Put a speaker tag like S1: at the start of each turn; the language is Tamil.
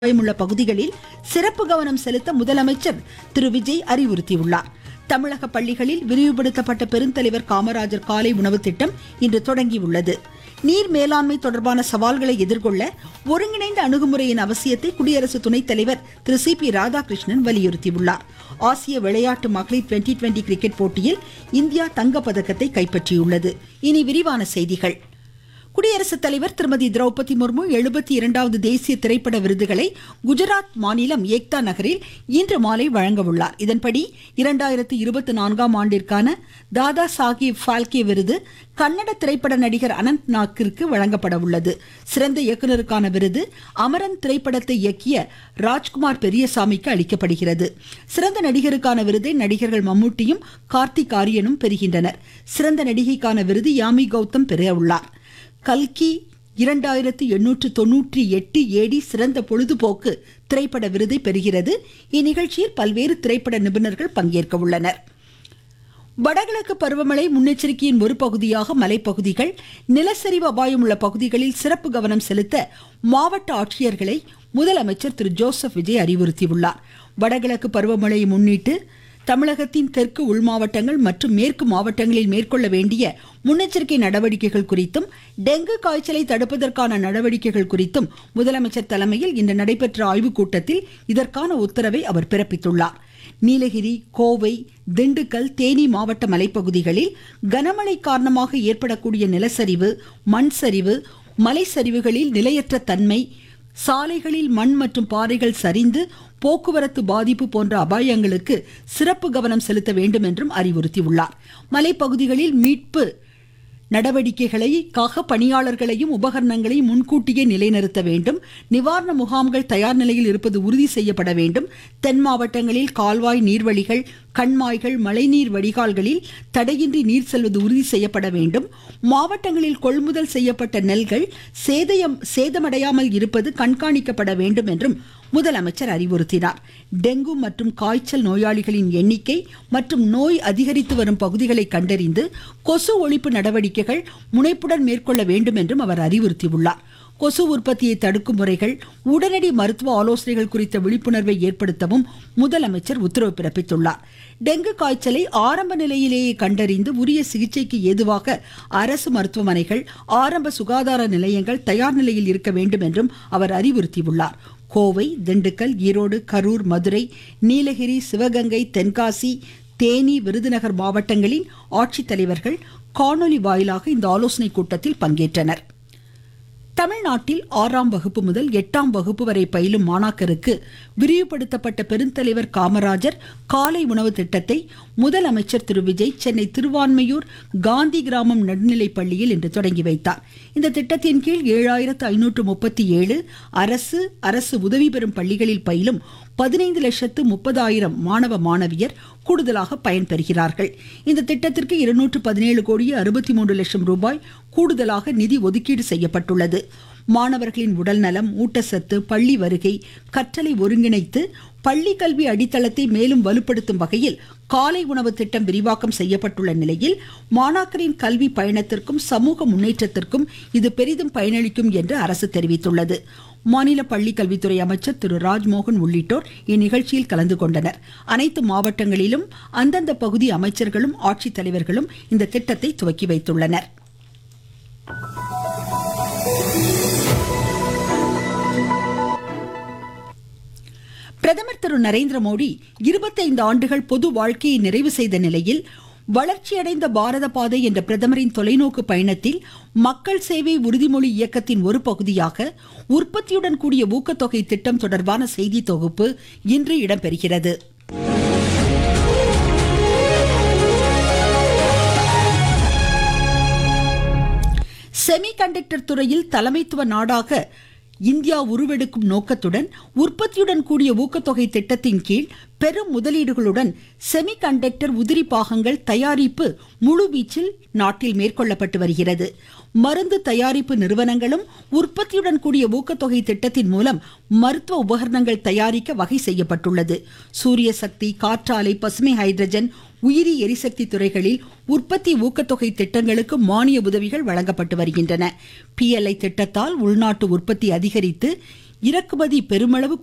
S1: உள்ள பகுதிகளில் சிறப்பு கவனம் செலுத்த முதலமைச்சர் திரு விஜய் அறிவுறுத்தியுள்ளார் தமிழக பள்ளிகளில் விரிவுபடுத்தப்பட்ட பெருந்தலைவர் காமராஜர் காலை உணவு திட்டம் இன்று தொடங்கியுள்ளது நீர் மேலாண்மை தொடர்பான சவால்களை எதிர்கொள்ள ஒருங்கிணைந்த அணுகுமுறையின் அவசியத்தை குடியரசு துணைத் தலைவர் திரு சி பி ராதாகிருஷ்ணன் வலியுறுத்தியுள்ளார் ஆசிய விளையாட்டு மகளிர் டுவெண்டி டுவெண்டி கிரிக்கெட் போட்டியில் இந்தியா தங்கப்பதக்கத்தை கைப்பற்றியுள்ளது இனி விரிவான செய்திகள் குடியரசுத் தலைவர் திருமதி திரௌபதி முர்மு எழுபத்தி இரண்டாவது தேசிய திரைப்பட விருதுகளை குஜராத் மாநிலம் ஏக்தா நகரில் இன்று மாலை வழங்க உள்ளார் இதன்படி இரண்டாயிரத்து இருபத்தி நான்காம் ஆண்டிற்கான தாதா சாஹிப் ஃபால்கே விருது கன்னட திரைப்பட நடிகர் அனந்த் நாக்கிற்கு வழங்கப்பட உள்ளது சிறந்த இயக்குனருக்கான விருது அமரன் திரைப்படத்தை இயக்கிய ராஜ்குமார் பெரியசாமிக்கு அளிக்கப்படுகிறது சிறந்த நடிகருக்கான விருதை நடிகர்கள் மம்முட்டியும் கார்த்திக் ஆரியனும் பெறுகின்றனர் சிறந்த நடிகைக்கான விருது யாமி கௌதம் பெற உள்ளார் கல்கி இரண்டாயிரத்து எண்ணூற்று தொன்னூற்றி எட்டு ஏடி சிறந்த பொழுதுபோக்கு திரைப்பட விருதை பெறுகிறது இந்நிகழ்ச்சியில் பல்வேறு திரைப்பட நிபுணர்கள் பங்கேற்க உள்ளனர் வடகிழக்கு பருவமழை முன்னெச்சரிக்கையின் ஒரு பகுதியாக மலைப்பகுதிகள் நிலச்சரிவு அபாயம் உள்ள பகுதிகளில் சிறப்பு கவனம் செலுத்த மாவட்ட ஆட்சியர்களை முதலமைச்சர் திரு ஜோசப் விஜய் அறிவுறுத்தியுள்ளார் வடகிழக்கு பருவமழையை முன்னிட்டு தமிழகத்தின் தெற்கு உள் மாவட்டங்கள் மற்றும் மேற்கு மாவட்டங்களில் மேற்கொள்ள வேண்டிய முன்னெச்சரிக்கை நடவடிக்கைகள் குறித்தும் டெங்கு காய்ச்சலை தடுப்பதற்கான நடவடிக்கைகள் குறித்தும் முதலமைச்சர் தலைமையில் இன்று நடைபெற்ற ஆய்வுக் கூட்டத்தில் இதற்கான உத்தரவை அவர் பிறப்பித்துள்ளார் நீலகிரி கோவை திண்டுக்கல் தேனி மாவட்ட மலைப்பகுதிகளில் கனமழை காரணமாக ஏற்படக்கூடிய நிலச்சரிவு மண் சரிவு மலை சரிவுகளில் நிலையற்ற தன்மை சாலைகளில் மண் மற்றும் பாறைகள் சரிந்து போக்குவரத்து பாதிப்பு போன்ற அபாயங்களுக்கு சிறப்பு கவனம் செலுத்த வேண்டும் என்றும் அறிவுறுத்தியுள்ளார் மலைப்பகுதிகளில் மீட்பு நடவடிக்கைகளுக்காக பணியாளர்களையும் உபகரணங்களையும் முன்கூட்டியே நிலைநிறுத்த வேண்டும் நிவாரண முகாம்கள் தயார் நிலையில் இருப்பது உறுதி செய்யப்பட வேண்டும் தென் மாவட்டங்களில் கால்வாய் நீர்வழிகள் கண்மாய்கள் மழைநீர் வடிகால்களில் தடையின்றி நீர் செல்வது உறுதி செய்யப்பட வேண்டும் மாவட்டங்களில் கொள்முதல் செய்யப்பட்ட நெல்கள் சேதயம் சேதமடையாமல் இருப்பது கண்காணிக்கப்பட வேண்டும் என்றும் முதலமைச்சர் அறிவுறுத்தினார் டெங்கு மற்றும் காய்ச்சல் நோயாளிகளின் எண்ணிக்கை மற்றும் நோய் அதிகரித்து வரும் பகுதிகளை கண்டறிந்து கொசு ஒழிப்பு நடவடிக்கைகள் முனைப்புடன் மேற்கொள்ள வேண்டும் என்றும் அவர் அறிவுறுத்தியுள்ளார் கொசு உற்பத்தியை தடுக்கும் முறைகள் உடனடி மருத்துவ ஆலோசனைகள் குறித்த விழிப்புணர்வை ஏற்படுத்தவும் முதலமைச்சர் உத்தரவு பிறப்பித்துள்ளார் டெங்கு காய்ச்சலை ஆரம்ப நிலையிலேயே கண்டறிந்து உரிய சிகிச்சைக்கு ஏதுவாக அரசு மருத்துவமனைகள் ஆரம்ப சுகாதார நிலையங்கள் தயார் நிலையில் இருக்க வேண்டும் என்றும் அவர் அறிவுறுத்தியுள்ளார் கோவை திண்டுக்கல் ஈரோடு கரூர் மதுரை நீலகிரி சிவகங்கை தென்காசி தேனி விருதுநகர் மாவட்டங்களின் ஆட்சித்தலைவர்கள் காணொலி வாயிலாக இந்த ஆலோசனைக் கூட்டத்தில் பங்கேற்றனர் தமிழ்நாட்டில் ஆறாம் வகுப்பு முதல் எட்டாம் வகுப்பு வரை பயிலும் மாணாக்கருக்கு விரிவுபடுத்தப்பட்ட பெருந்தலைவர் காமராஜர் காலை உணவு திட்டத்தை முதலமைச்சர் திரு விஜய் சென்னை திருவான்மையூர் காந்தி கிராமம் நடுநிலைப் பள்ளியில் இன்று தொடங்கி வைத்தார் இந்த திட்டத்தின் கீழ் ஏழாயிரத்து ஐநூற்று முப்பத்தி ஏழு அரசு அரசு உதவி பெறும் பள்ளிகளில் பயிலும் பதினைந்து லட்சத்து முப்பதாயிரம் மாணவ மாணவியர் கூடுதலாக பயன்பெறுகிறார்கள் இந்த திட்டத்திற்கு இருநூற்று பதினேழு கோடியே அறுபத்தி மூன்று லட்சம் ரூபாய் கூடுதலாக நிதி ஒதுக்கீடு செய்யப்பட்டுள்ளது மாணவர்களின் உடல்நலம் ஊட்டச்சத்து பள்ளி வருகை கற்றலை ஒருங்கிணைத்து பள்ளி கல்வி அடித்தளத்தை மேலும் வலுப்படுத்தும் வகையில் காலை உணவு திட்டம் விரிவாக்கம் செய்யப்பட்டுள்ள நிலையில் மாணாக்கரின் கல்வி பயணத்திற்கும் சமூக முன்னேற்றத்திற்கும் இது பெரிதும் பயனளிக்கும் என்று அரசு தெரிவித்துள்ளது மாநில பள்ளி கல்வித்துறை அமைச்சர் திரு ராஜ்மோகன் உள்ளிட்டோர் இந்நிகழ்ச்சியில் கலந்து கொண்டனர் அனைத்து மாவட்டங்களிலும் அந்தந்த பகுதி அமைச்சர்களும் ஆட்சித்தலைவர்களும் இந்த திட்டத்தை துவக்கி வைத்துள்ளனர் பிரதமர் திரு நரேந்திர மோடி இருபத்தைந்து ஆண்டுகள் பொது வாழ்க்கையை நிறைவு செய்த நிலையில் வளர்ச்சியடைந்த பாரத பாதை என்ற பிரதமரின் தொலைநோக்கு பயணத்தில் மக்கள் சேவை உறுதிமொழி இயக்கத்தின் ஒரு பகுதியாக உற்பத்தியுடன் கூடிய ஊக்கத்தொகை திட்டம் தொடர்பான செய்தி தொகுப்பு இன்று இடம்பெறுகிறது செமிகண்டக்டர் துறையில் தலைமைத்துவ நாடாக இந்தியா உருவெடுக்கும் நோக்கத்துடன் உற்பத்தியுடன் கூடிய ஊக்கத்தொகை திட்டத்தின் கீழ் பெரும் முதலீடுகளுடன் செமிகண்டக்டர் உதிரி பாகங்கள் தயாரிப்பு முழுவீச்சில் நாட்டில் மேற்கொள்ளப்பட்டு வருகிறது மருந்து தயாரிப்பு நிறுவனங்களும் உற்பத்தியுடன் கூடிய ஊக்கத்தொகை திட்டத்தின் மூலம் மருத்துவ உபகரணங்கள் தயாரிக்க வகை செய்யப்பட்டுள்ளது சூரிய சக்தி காற்றாலை பசுமை ஹைட்ரஜன் உயிரி எரிசக்தி துறைகளில் உற்பத்தி ஊக்கத்தொகை திட்டங்களுக்கு மானிய உதவிகள் வழங்கப்பட்டு வருகின்றன பிஎல்ஐ திட்டத்தால் உள்நாட்டு உற்பத்தி அதிகரித்து இறக்குமதி பெருமளவு